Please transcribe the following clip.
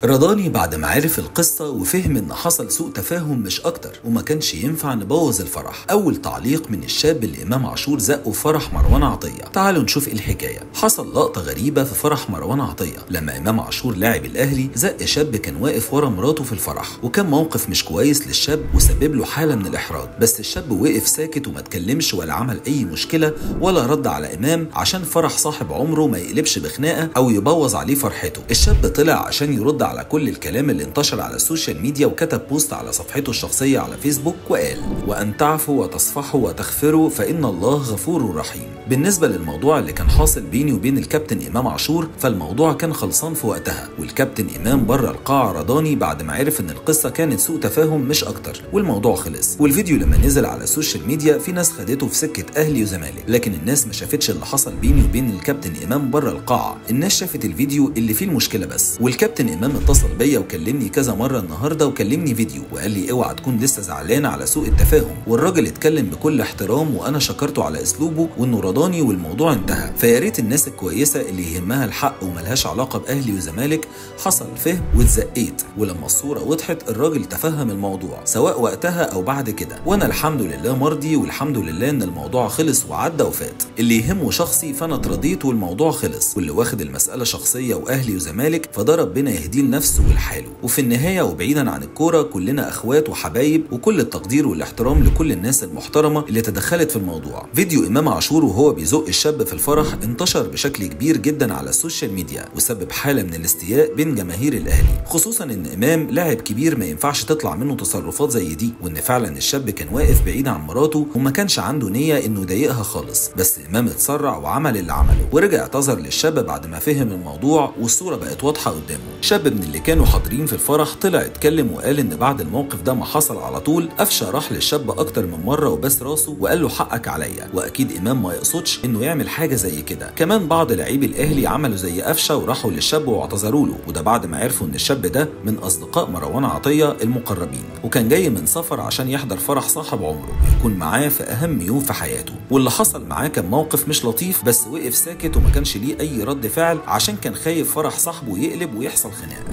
رضاني بعد ما عرف القصة وفهم ان حصل سوء تفاهم مش اكتر وما كانش ينفع نبوظ الفرح اول تعليق من الشاب اللي امام عاشور زقه في فرح مروان عطية تعالوا نشوف ايه الحكاية حصل لقطة غريبة في فرح مروان عطية لما امام عاشور لاعب الاهلي زق شاب كان واقف ورا مراته في الفرح وكان موقف مش كويس للشاب وسبب له حالة من الاحراج بس الشاب وقف ساكت وما اتكلمش ولا عمل اي مشكلة ولا رد على امام عشان فرح صاحب عمره ما يقلبش بخناقة او يبوظ عليه فرحته الشاب طلع عشان يرد على كل الكلام اللي انتشر على السوشيال ميديا وكتب بوست على صفحته الشخصية على فيسبوك وقال وأن تعفوا وتصفحوا وتغفروا فإن الله غفور رحيم بالنسبة للموضوع اللي كان حاصل بيني وبين الكابتن إمام عاشور فالموضوع كان خلصان في وقتها والكابتن إمام بره القاعة رضاني بعد ما عرف إن القصة كانت سوء تفاهم مش أكتر والموضوع خلص والفيديو لما نزل على السوشيال ميديا في ناس خدته في سكة أهلي وزمالك لكن الناس ما شافتش اللي حصل بيني وبين الكابتن إمام بره القاعة الناس شافت الفيديو اللي فيه المشكلة بس والكابتن إمام اتصل بيا وكلمني كذا مرة النهاردة وكلمني فيديو وقال لي اوعى تكون لسه زعلان على سوء التفاهم والراجل اتكلم بكل احترام وانا شكرته على اسلوبه وانه رضاني والموضوع انتهى فيا ريت الناس الكويسة اللي يهمها الحق وملهاش علاقة باهلي وزمالك حصل فهم واتزقيت ولما الصورة وضحت الراجل تفهم الموضوع سواء وقتها او بعد كده وانا الحمد لله مرضي والحمد لله ان الموضوع خلص وعدى وفات اللي يهمه شخصي فانا اترضيت والموضوع خلص واللي واخد المسألة شخصية واهلي وزمالك فده ربنا يهديه لنفسه ولحاله وفي النهاية وبعيدا عن الكورة كلنا اخوات وحبايب وكل التقدير والاحترام لكل الناس المحترمة اللي تدخلت في الموضوع فيديو امام عاشور وهو بيزق الشاب في الفرح انتشر بشكل كبير جدا على السوشيال ميديا وسبب حالة من الاستياء بين جماهير الاهلي خصوصا ان امام لاعب كبير ما ينفعش تطلع منه تصرفات زي دي وان فعلا الشاب كان واقف بعيد عن مراته وما كانش عنده نية انه يضايقها خالص بس امام اتسرع وعمل اللي عمله ورجع اعتذر للشاب بعد ما فهم الموضوع والصورة بقت واضحة قدامه شاب من اللي كانوا حاضرين في الفرح طلع اتكلم وقال ان بعد الموقف ده ما حصل على طول قفشه راح للشاب اكتر من مره وبس راسه وقال له حقك عليا واكيد امام ما يقصدش انه يعمل حاجه زي كده كمان بعض لاعبي الاهلي عملوا زي قفشه وراحوا للشاب واعتذروا له وده بعد ما عرفوا ان الشاب ده من اصدقاء مروان عطيه المقربين وكان جاي من سفر عشان يحضر فرح صاحب عمره ويكون معاه في اهم يوم في حياته واللي حصل معاه كان موقف مش لطيف بس وقف ساكت وما كانش ليه اي رد فعل عشان كان خايف فرح صاحبه يقلب ويحصل خناق